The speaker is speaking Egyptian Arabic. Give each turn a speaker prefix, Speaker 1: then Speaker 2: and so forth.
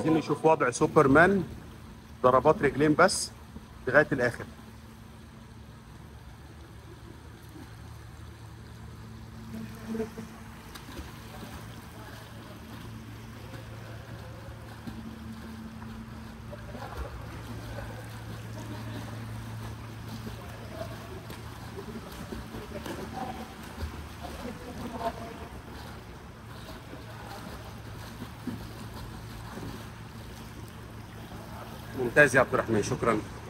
Speaker 1: عايزين نشوف وضع سوبرمان ضربات رجلين بس لغايه الاخر ممتاز يا عبد الرحمن شكرا